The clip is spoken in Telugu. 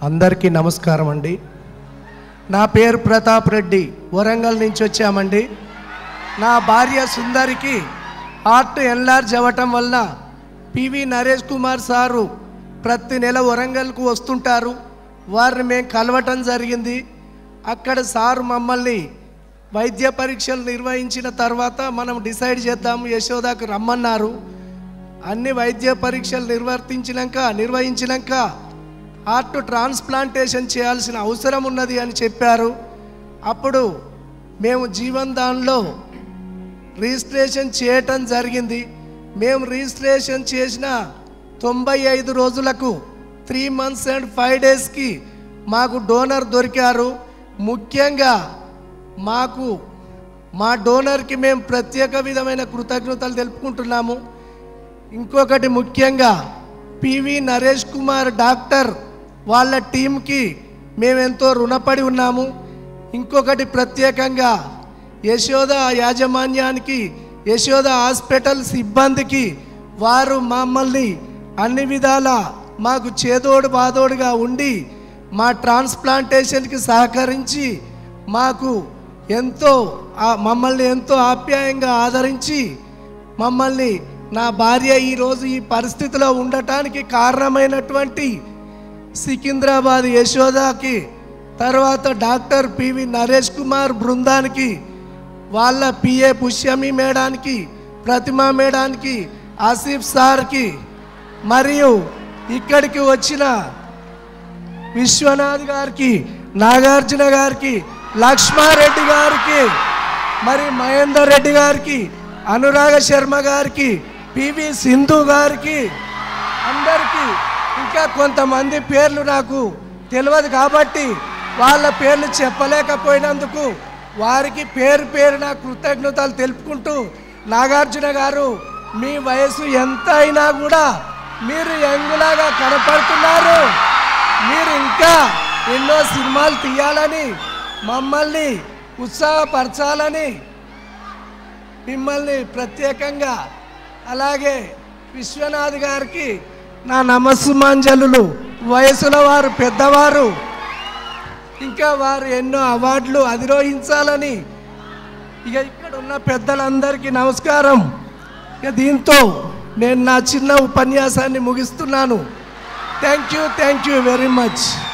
అందరికీ నమస్కారం అండి నా పేరు ప్రతాప్ రెడ్డి వరంగల్ నుంచి వచ్చామండి నా భార్య సుందరికి హార్ట్ ఎన్లార్జ్ అవ్వటం వలన పివి నరేష్ కుమార్ సారు ప్రతి నెల వరంగల్కు వస్తుంటారు వారిని మేము కలవటం జరిగింది అక్కడ సారు మమ్మల్ని వైద్య పరీక్షలు నిర్వహించిన తర్వాత మనం డిసైడ్ చేద్దాము యశోదాకు రమ్మన్నారు అన్ని వైద్య పరీక్షలు నిర్వర్తించినాక నిర్వహించినాక హార్ట్ ట్రాన్స్ప్లాంటేషన్ చేయాల్సిన అవసరం ఉన్నది అని చెప్పారు అప్పుడు మేము జీవన్ దాన్లో రిజిస్ట్రేషన్ చేయటం జరిగింది మేము రిజిస్ట్రేషన్ చేసిన తొంభై ఐదు రోజులకు త్రీ మంత్స్ అండ్ ఫైవ్ డేస్కి మాకు డోనర్ దొరికారు ముఖ్యంగా మాకు మా డోనర్కి మేము ప్రత్యేక విధమైన కృతజ్ఞతలు తెలుపుకుంటున్నాము ఇంకొకటి ముఖ్యంగా పివి నరేష్ కుమార్ డాక్టర్ వాళ్ళ టీంకి మేమెంతో రుణపడి ఉన్నాము ఇంకొకటి ప్రత్యేకంగా యశోద యాజమాన్యానికి యశోద హాస్పిటల్ సిబ్బందికి వారు మమ్మల్ని అన్ని విధాల మాకు చేదోడు బాదోడుగా ఉండి మా ట్రాన్స్ప్లాంటేషన్కి సహకరించి మాకు ఎంతో ఆ- మమ్మల్ని ఎంతో ఆప్యాయంగా ఆదరించి మమ్మల్ని నా భార్య ఈరోజు ఈ పరిస్థితిలో ఉండటానికి కారణమైనటువంటి సికింద్రాబాద్ యశోదాకి తర్వాత డాక్టర్ పివి నరేష్ కుమార్ బృందానికి వాళ్ళ పిఏ పుష్యమి మేడానికి ప్రతిమా మేడానికి ఆసిఫ్ సార్కి మరియు ఇక్కడికి వచ్చిన విశ్వనాథ్ గారికి నాగార్జున గారికి లక్ష్మారెడ్డి గారికి మరి మహేందర్ రెడ్డి గారికి అనురాగ శర్మ గారికి పివి సింధు గారికి అందరికీ ఇంకా కొంతమంది పేర్లు నాకు తెలియదు కాబట్టి వాళ్ళ పేర్లు చెప్పలేకపోయినందుకు వారికి పేరు పేరున కృతజ్ఞతలు తెలుపుకుంటూ నాగార్జున గారు మీ వయసు ఎంత అయినా కూడా మీరు యంగులాగా కనపడుతున్నారు మీరు ఇంకా ఎన్నో సినిమాలు తీయాలని మమ్మల్ని ఉత్సాహపరచాలని మిమ్మల్ని ప్రత్యేకంగా అలాగే విశ్వనాథ్ గారికి నా నమస్సుమాంజలు వయసులో వారు పెద్దవారు ఇంకా వారు ఎన్నో అవార్డులు అధిరోహించాలని ఇక ఇక్కడ ఉన్న పెద్దలందరికీ నమస్కారం ఇక దీంతో నేను నా చిన్న ఉపన్యాసాన్ని ముగిస్తున్నాను thank you thank you very much